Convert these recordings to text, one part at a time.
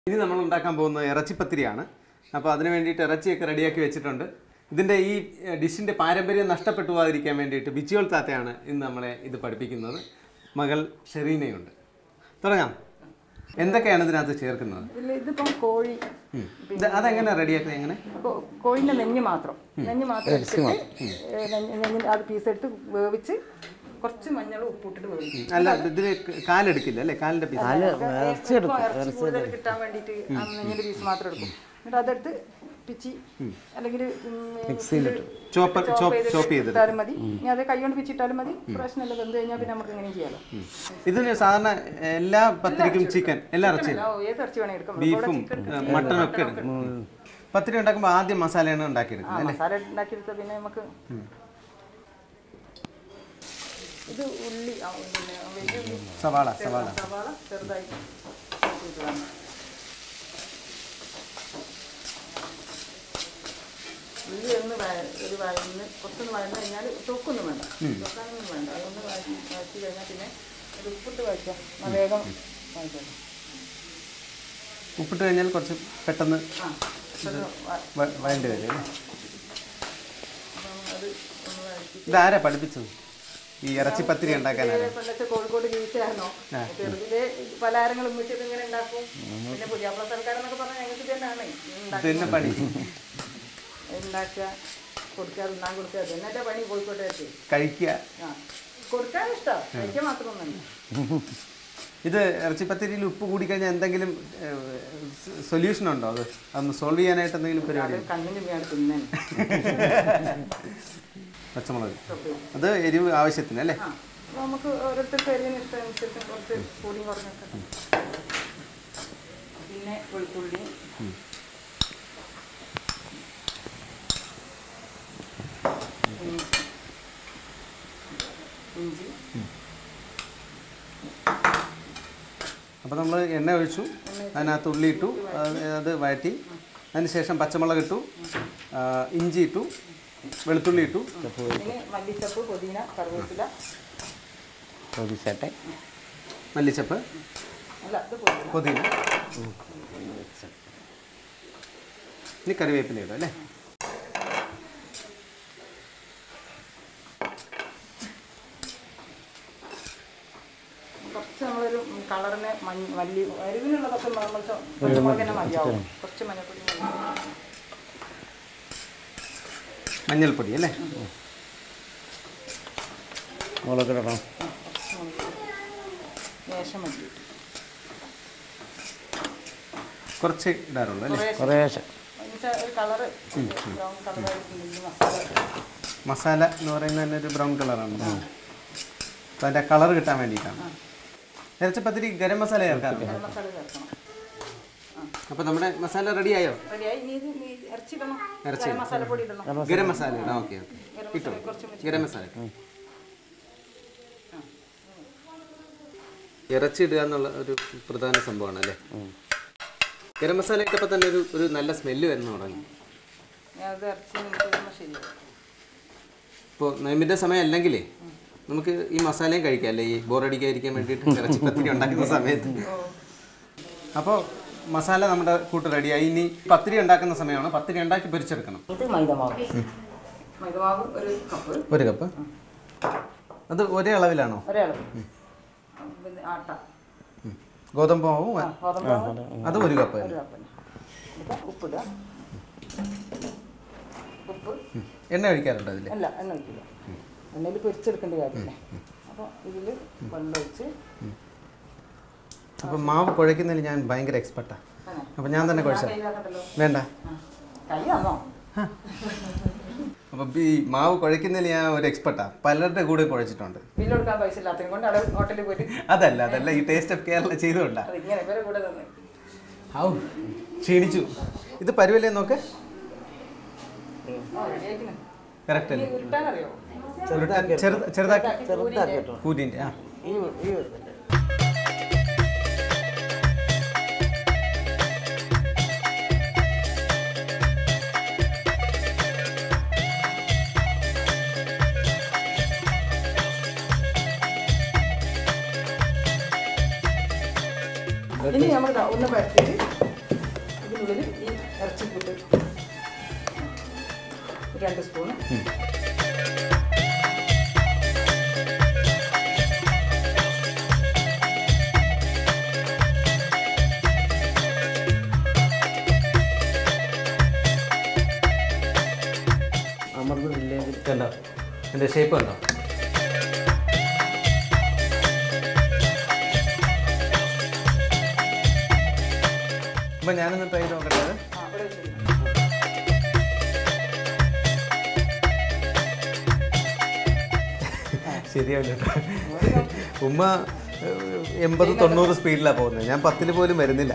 ഇനി നമ്മൾ ഉണ്ടാക്കാൻ പോകുന്നത് ഇറച്ചിപ്പത്തിരിയാണ് അപ്പോൾ അതിന് വേണ്ടിയിട്ട് ഇറച്ചിയൊക്കെ റെഡിയാക്കി വെച്ചിട്ടുണ്ട് ഇതിൻ്റെ ഈ എഹ്, ഡിഷിൻ്റെ പാരമ്പര്യം നഷ്ടപ്പെട്ടു പോകാതിരിക്കാൻ വേണ്ടിയിട്ട് ബിച്ചിയോൾ താത്തയാണ് ഇന്ന് നമ്മളെ ഇത് പഠിപ്പിക്കുന്നത് മകൾ ഷെറീനയുണ്ട് തുടങ്ങാം എന്തൊക്കെയാണ് ഇതിനകത്ത് ചേർക്കുന്നത് ഇതിൽ ഇതിപ്പം കോഴി ഉം. ഇത് അതെങ്ങനെ റെഡിയാക്കുന്നത് എങ്ങനെ കോ- കോഴിന്റെ നെഞ്ഞ് മാത്രം നെഞ്ഞ് മാത്രം എടുത്തിട്ട് ഏ, നെഞ്ഞ് നെഞ്ഞ് അത് പീസ് എടുത്ത് വേവിച്ച് കുറച്ച് മഞ്ഞളും ഉപ്പിട്ടിട്ട് വേവിക്കും അല്ല ഇതിന് കാലെടുക്കില്ല അല്ലേ കാലിൻ്റെ പീസ് ഇറച്ചി കൂടുതൽ കിട്ടാൻ വേണ്ടിയിട്ട് ആ നെഞ്ഞിന്റെ പീസ് മാത്രം എടുക്കും എന്നിട്ട് അതെടുത്ത് പിച്ചി അല്ലെങ്കിൽ ചോപ്പർ ചോപ്പ് ചോപ്പ് ചെയ്തിട്ട് ഇട്ടാലും മതി ഇനി അത് കൈ കൊണ്ട് പിച്ചിട്ടാലും മതി പ്രശ്നമില്ല വെന്ത് കഴിഞ്ഞാൽ പിന്നെ നമുക്ക് ഇങ്ങനെയും ചെയ്യാലോ ഉം. ഇതിന് സാധാരണ എല്ലാ പത്തിരിക്കും ചിക്കൻ എല്ലാ ഇറച്ചിയും ഓ, ഏത് ഇറച്ചി വേണേ എടുക്കാം ബീഫും മട്ടനും ഒക്കെ എടുക്കും പത്തിരി ഉണ്ടാക്കുമ്പോൾ ആദ്യം മസാലയാണ് ആ ഉണ്ടാക്കിയെടുക്കുന്നത് അല്ലേ മസാല ഉണ്ടാക്കിയെടുത്ത പിന്നെ നമുക്ക് ഇത് ഉള്ളി ആ, പിന്നെ വലിയ ഉള്ളി സവാള സവാള സവാള ചെറുതായി ചെയ്തതാണ് ഉള്ളി ഒന്ന് വഴ- ഒരു വഴന്ന് കുറച്ചൊന്ന് വഴന്ന് കഴിഞ്ഞാൽ തൊക്കൊന്നും വേണ്ട തൊക്കാനൊന്നും വേണ്ട അതൊന്ന് വഴറ്റി വഴറ്റി കഴിഞ്ഞാൽ പിന്നെ ഒരു ഉപ്പിട്ട് വഴറ്റാം ആ, വേഗം വഴറ്റാം ഉപ്പിട്ട് കഴിഞ്ഞാൽ കുറച്ച് പെട്ടെന്ന് ആ പെട്ടെന്ന് വ- വ- വഴണ്ടി വരും അല്ലേ അപ്പം അത് ഒന്ന് വഴറ്റി ഇതാരാ പഠിപ്പിച്ചത് ഈ ഇറച്ചി പത്തിരി ഉണ്ടാക്കാനാണ് കൊല്ലത്തെ കോഴിക്കോട് ജീവിച്ചായിരുന്നോ ചെറുതിലെ പലഹാരങ്ങളും ഉമ്മിച്ചത് ഇങ്ങനെ ഉണ്ടാക്കും പിന്നെ പുതിയാപ്പിള സർക്കാരെന്നൊക്കെ പറഞ്ഞാൽ ഞങ്ങൾക്ക് ഇത് തന്നെയാണ് ഇത് തന്നെ പണി ഉണ്ടാക്കുക കൊടുക്കുക തിന്നാൻ കൊടുക്കുക അത് തന്നെ പണി കോഴിക്കോട്ടെ വെച്ച് കഴിക്കുക ആ കൊടുക്കാൻ ഇഷ്ടമാണ് കഴിക്കാൻ മാത്രമൊന്നുമല്ല ഇത് ഇറച്ചി പത്തിരിയിൽ ഉപ്പ് കൂടിക്കഴിഞ്ഞാൽ എന്തെങ്കിലും സൊല്യൂഷൻ ഉണ്ടോ അത് അതൊന്ന് സോൾവ് ചെയ്യാനായിട്ട് എന്തെങ്കിലും പരിപാടി അത് കണ്ണിന് വേണം തിന്നാൻ പച്ചമുളക് അത് എരിവ് ആവശ്യത്തിന് അല്ലേ ആ അപ്പോൾ നമുക്ക് ഓരോരുത്തർക്ക് എരിവിന് ഇഷ്ടം അനുസരിച്ച് കുറച്ച് കൂടിയും കുറഞ്ഞൊക്കെ പിന്നെ വെളുത്തുള്ളി ഇഞ്ചി ഇഞ്ചി അപ്പോൾ നമ്മൾ എണ്ണ ഒഴിച്ചു അതിനകത്ത് ഉള്ളി ഇട്ടു അത് അത് വഴറ്റി അതിനുശേഷം പച്ചമുളക് ഇട്ടു ആ, ഇഞ്ചി ഇട്ടു വെളുത്തുള്ളി ഇട്ടു പിന്നെ മല്ലിച്ചപ്പ് പുതിന കറിവേപ്പില ചോദിച്ചട്ടെ മല്ലിച്ചപ്പ് അല്ല ഇത് പുതിന പുതിന ഇനി കറിവേപ്പില ഇടും അല്ലേ കുറച്ച് നമ്മളൊരു കളറിന് മഞ്ഞ മല്ലി എരിവിനുള്ളതൊക്കെ നമ്മൾ പച്ചമുളക് തന്നെ മതിയാവും കുറച്ച് മഞ്ഞപ്പൊടി മതി. മഞ്ഞൾപ്പൊടി അല്ലേ മുളകിടണം കുറച്ച് മുളക് ലേശം മല്ലി കുറച്ച് ഇടാറുള്ളൂ അല്ലേ കുറേശ്ശെ. കുറേശ്ശെ എന്നുവെച്ചാൽ ഒരു കളറ് ബ്രൗൺ കളറായിട്ടുണ്ടെങ്കിൽ മസാല മസാല എന്ന് പറയുന്നത് തന്നെ ഒരു ബ്രൗൺ കളറാണ് അപ്പോൾ അതിൻ്റെ കളർ കിട്ടാൻ വേണ്ടിയിട്ടാണ് ഇറച്ചിപ്പത്തിരി ഗരം മസാല ചേർക്കാറുണ്ട് ഗരം മസാല ചേർക്കണം അപ്പോൾ നമ്മുടെ മസാല റെഡിയായോ റെഡിയായി ഇനി ഇത് നീ ഇറച്ചി ഇടണം ഇറച്ചി ഗരം മസാലപ്പൊടി ഇടണം ഗരം മസാല ഇടാം ഓക്കെ ഓക്കെ ഗരം ഇട്ടോ മസാല കുറച്ച് ഗരം മസാല ഇട്ടോ. ഇറച്ചി ഇടുക എന്നുള്ള ഒരു പ്രധാന സംഭവമാണ് അല്ലേ ഗരം മസാല ഇട്ടപ്പോൾ തന്നെ ഒരു ഒരു നല്ല സ്മെല്ല് വരുന്നു തുടങ്ങി ഞാൻ അത് ഇറച്ചി നമുക്ക് ഇടുമ്പോൾ ശരിയാവും ഇപ്പോൾ നോയമ്പിൻ്റെ സമയം അല്ലെങ്കിലേ നമുക്ക് ഈ മസാലയും കഴിക്കാം അല്ലേ ഈ ബോറടിക്കാതിരിക്കാൻ വേണ്ടിയിട്ട് ഇറച്ചി പത്തിരി ഉണ്ടാക്കുന്ന സമയത്ത് അപ്പോൾ മസാല നമ്മുടെ കൂട്ട് റെഡിയായി ഇനി പത്തിരി ഉണ്ടാക്കുന്ന സമയമാണ് പത്തിരി ഉണ്ടാക്കി പൊരിച്ചെടുക്കണം ഇത് മൈദമാവ് മൈദമാവ് ഒരു കപ്പ് ഒരു കപ്പ് അത് ഒരേ അളവിലാണോ ഒരളവ് പിന്നെ ആട്ട ഉം. ഗോതമ്പ് മാവും ആ, ഗോതമ്പ് മാവ് അത് ഒരു കപ്പ് ഒരു കപ്പ് എന്നിട്ട് ഉപ്പിടുക ഉപ്പ് എണ്ണ ഒഴിക്കാറുണ്ട് അതിൽ അല്ല എണ്ണ ഒഴിക്കില്ല എണ്ണയിൽ പൊരിച്ചെടുക്കേണ്ട കാര്യമില്ല അപ്പോൾ ഇതിൽ വെള്ളം ഒഴിച്ച് അപ്പം മാവ് കുഴയ്ക്കുന്നതിൽ ഞാൻ ഭയങ്കര എക്സ്പെർട്ടാണ് അങ്ങനെ. അപ്പം ഞാൻ തന്നെ കുഴച്ച കയ്യിലാക്കണ്ടല്ലോ വേണ്ട ആ. കൈ തന്നോ അപ്പം ഈ മാവ് കുഴയ്ക്കുന്നതിൽ ഞാൻ ഒരു എക്സ്പെർട്ടാണ് പലരുടെ കൂടെ കുഴച്ചിട്ടുണ്ട് ബില്ല് കൊടുക്കാൻ പൈസ ഇല്ലാത്തതിനെ കൊണ്ട് അവിടെ ഹോട്ടലിൽ പോയിട്ട് അതല്ല അതല്ല ഈ ടേസ്റ്റ് ഓഫ് കേരള ചെയ്തുകൊണ്ടാണ് അത് ഇങ്ങനെ ഇവരെ കൂടെ തന്നെ ഔ ക്ഷീണിച്ചു ഇത് പരുവല്ലേ നോക്ക് ആ റെഡിയാക്കിന് കറക്റ്റ് അല്ലേ ഉരുട്ടാനറിയോ ഉരുട്ടാൻ ചെറുത ചെറുതാക്കി ചെറുതാക്കി കൂരിൻ്റെ ആ ഈ ഈ വരുന്നുണ്ട് ഇനി നമ്മൾ ഒന്ന് പരത്തിയിട്ട് രണ്ട് സ്പൂണ് അമർന്നില്ലെങ്കിൽ കണ്ടോ എൻ്റെ ഷേപ്പ് കണ്ടോ അപ്പം ഞാനൊന്ന് ട്രൈ ചെയ്ത് നോക്കട്ടെ അത്. ആ ഇവിടെ വെച്ചിരുന്നു ശരിയാവില്ല കേട്ടോ. ഉമ്മ ഏഹ്, എൺപത് തൊണ്ണൂറ് സ്പീഡിലാണ് പോകുന്നത് ഞാൻ പത്തിൽ പോലും വരുന്നില്ല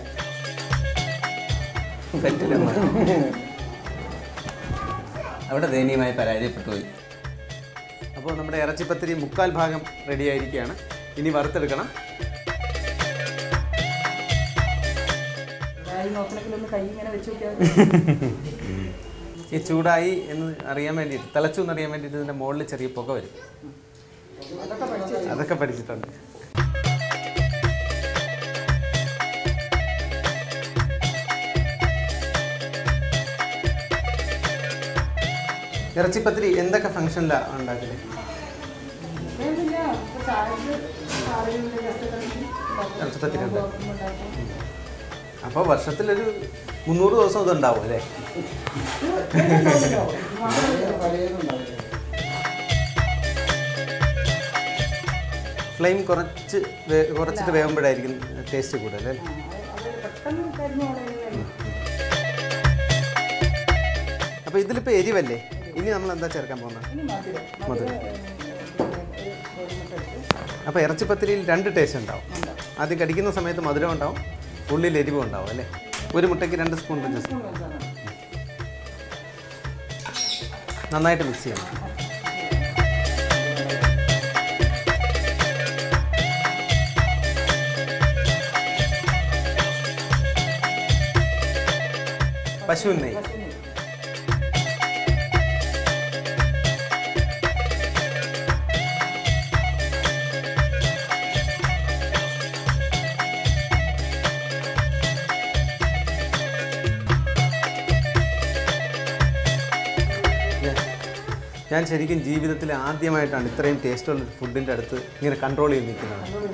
പറ്റില്ല ഉമ്മ. അവിടെ ദയനീയമായി പരാജയപ്പെട്ടു പോയി അപ്പോൾ നമ്മുടെ ഇറച്ചിപ്പത്തിരി മുക്കാൽ ഭാഗം റെഡി ആയിരിക്കുകയാണ് ഇനി വറുത്തെടുക്കണം ഞാൻ നോക്കണമെങ്കിൽ ഒന്ന് കൈ ഇങ്ങനെ വെച്ച് നോക്കിയാൽ ഈ ചൂടായി എന്ന് അറിയാൻ വേണ്ടിയിട്ട് തിളച്ചു എന്ന് അറിയാൻ വേണ്ടിയിട്ട് ഇതിൻ്റെ മുകളിൽ ചെറിയ പുക വരും അതൊക്കെ പഠിച്ചു അതൊക്കെ പഠിച്ചിട്ടുണ്ട് ഇറച്ചിപ്പത്തിരി എന്തൊക്കെ ഫംഗ്ഷനിലാണ് ഉണ്ടാക്കല് വേണ്ടില്ല ഇപ്പോൾ ചായക്ക് രാവിലെ ജസ്റ്റ് കളിച്ച് ഇറച്ചിപ്പത്തിരി ഉണ്ട് ഉണ്ടാക്കും അപ്പോൾ വർഷത്തിലൊരു മുന്നൂറ് ദിവസം ഇത് ഉണ്ടാവും അല്ലേ ഫ്ലെയിം കുറച്ച് വേ- കുറച്ചിട്ട് വേകുമ്പോഴായിരിക്കും ടേസ്റ്റ് കൂടുതൽ അല്ലേ അത് പെട്ടെന്ന് കരിഞ്ഞു പോകണമെങ്കിൽ അപ്പോൾ ഇതിലിപ്പോൾ എരിവല്ലേ ഇനി നമ്മൾ എന്താ ചേർക്കാൻ പോകുന്നത് ഇനി മധുരം മധുരം ഒരു കോഴിമുട്ട എടുത്ത് അപ്പോൾ ഇറച്ചിപ്പത്തിരിയിൽ രണ്ട് ടേസ്റ്റ് ഉണ്ടാവും ആദ്യം കടിക്കുന്ന സമയത്ത് മധുരം ഉണ്ടാവും ഉള്ളിൽ എരിവും ഉണ്ടാവും അല്ലേ ഒരു മുട്ടയ്ക്ക് രണ്ട് സ്പൂൺ ജസ്റ്റ് സ്പൂൺ വെച്ചാൽ നന്നായിട്ട് മിക്സ് ചെയ്യണം പശുവിൻ നെയ്യ് ഞാൻ ശരിക്കും ജീവിതത്തിൽ ആദ്യമായിട്ടാണ് ഇത്രയും ടേസ്റ്റുള്ള ഫുഡിൻ്റെ അടുത്ത് ഇങ്ങനെ കൺട്രോൾ ചെയ്ത് നിൽക്കുന്നത്